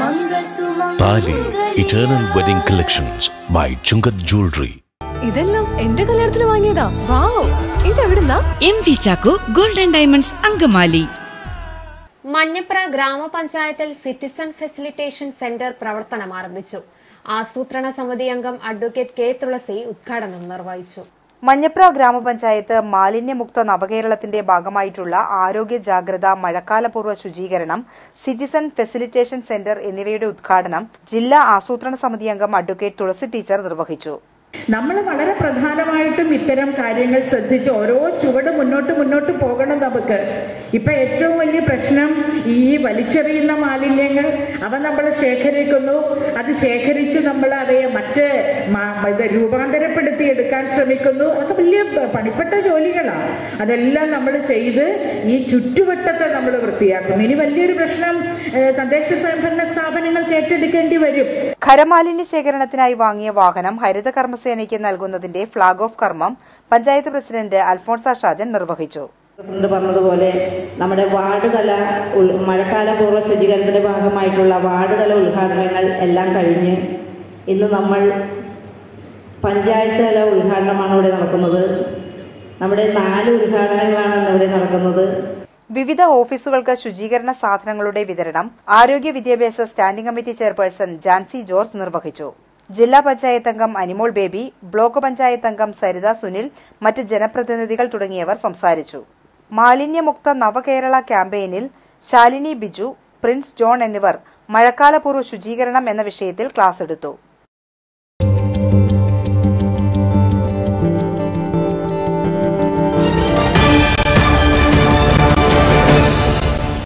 താലി eternal wedding collections by Chungath jewellery ഇതെല്ലാം എന്റെ കല്യാണത്തിന് വാങ്ങിയതാ വാവ് ഇതെവിടുന്നാ M V Chacko golden diamonds Angamaly Manjapra ഗ്രാമപഞ്ചായത്തിൽ സിറ്റിസൺ ഫെസിലിറ്റേഷൻ സെന്റർ പ്രവർത്തനം ആരംഭിച്ചു ആസൂത്രണ സമിതി അംഗം അഡ്വക്കേറ്റ് കെ തുളസി ഉദ്ഘാടനം നിർവഹിച്ചു മഞ്ഞപ്ര ഗ്രാമപഞ്ചായത്ത് മാലിന്യമുക്ത നവകേരളത്തിന്റെ ഭാഗമായിട്ടുള്ള ആരോഗ്യ ജാഗ്രത മഴക്കാലപൂർവ്വ ശുചീകരണം സിറ്റിസൺ ഫെസിലിറ്റേഷൻ സെന്റർ എന്നിവയുടെ ഉദ്ഘാടനം ജില്ലാ ആസൂത്രണ സമിതി അംഗം അഡ്വക്കേറ്റ് തുളസി ടീച്ചർ നിർവഹിച്ചു നമ്മൾ വളരെ പ്രധാനമായിട്ടും ഇത്തരം കാര്യങ്ങൾ ശ്രദ്ധിച്ച് ഓരോ ചുവട് മുന്നോട്ട് മുന്നോട്ട് പോകണം നമുക്ക് ഇപ്പൊ ഏറ്റവും വലിയ പ്രശ്നം ഈ വലിച്ചെറിയുന്ന മാലിന്യങ്ങൾ അവ നമ്മൾ ശേഖരിക്കുന്നു അത് ശേഖരിച്ച് നമ്മൾ അവയെ മറ്റ് മ- ഇത് രൂപാന്തരപ്പെടുത്തി എടുക്കാൻ ശ്രമിക്കുന്നു അതൊക്കെ വലിയ പ- പണിപ്പെട്ട ജോലികളാണ് അതെല്ലാം നമ്മൾ ചെയ്ത് ഈ ചുറ്റുവട്ടത്തെ നമ്മൾ വൃത്തിയാക്കും ഇനി വലിയൊരു പ്രശ്നം ഏഹ്, തദ്ദേശ സ്വയംഭരണ സ്ഥാപനങ്ങൾക്ക് ഏറ്റെടുക്കേണ്ടി വരും ഖരമാലിന്യ ശേഖരണത്തിനായി വാങ്ങിയ വാഹനം ഹരിത കർമ്മസേനയ്ക്ക് നൽകുന്നതിന്റെ ഫ്ളാഗ് ഓഫ് കർമ്മം പഞ്ചായത്ത് പ്രസിഡന്റ് അൽഫോൺസ ഷാജൻ നിർവഹിച്ചു പ്രസിഡന്റ് പറഞ്ഞതുപോലെ നമ്മുടെ വാർഡ് തല ഉൾ- മഴക്കാലപൂർവ്വ ശുചീകരണത്തിന്റെ ഭാഗമായിട്ടുള്ള വാർഡ് തല ഉദ്ഘാടനങ്ങൾ എല്ലാം കഴിഞ്ഞ് ഇന്ന് നമ്മൾ പഞ്ചായത്ത് തല ഉദ്ഘാടനമാണ് ഇവിടെ നടക്കുന്നത് നമ്മുടെ നാല് ഉദ്ഘാടനങ്ങളാണ് ഇന്ന് ഇവിടെ നടക്കുന്നത് വിവിധ ഓഫീസുകൾക്ക് ശുചീകരണ സാധനങ്ങളുടെ വിതരണം ആരോഗ്യ വിദ്യാഭ്യാസ standing committee chairperson Jancy George നിർവഹിച്ചു ജില്ലാ പഞ്ചായത്ത് അംഗം അനിമോൾ ബേബി ബ്ലോക്ക് പഞ്ചായത്ത് അംഗം സരിത സുനിൽ മറ്റ് ജനപ്രതിനിധികൾ തുടങ്ങിയവർ സംസാരിച്ചു മാലിന്യമുക്ത നവകേരള ക്യാമ്പയിനിൽ ശാലിനി ബിജു പ്രിൻസ് ജോൺ എന്നിവർ മഴക്കാലപൂർവ്വ ശുചീകരണം എന്ന വിഷയത്തിൽ ക്ലാസ് എടുത്തു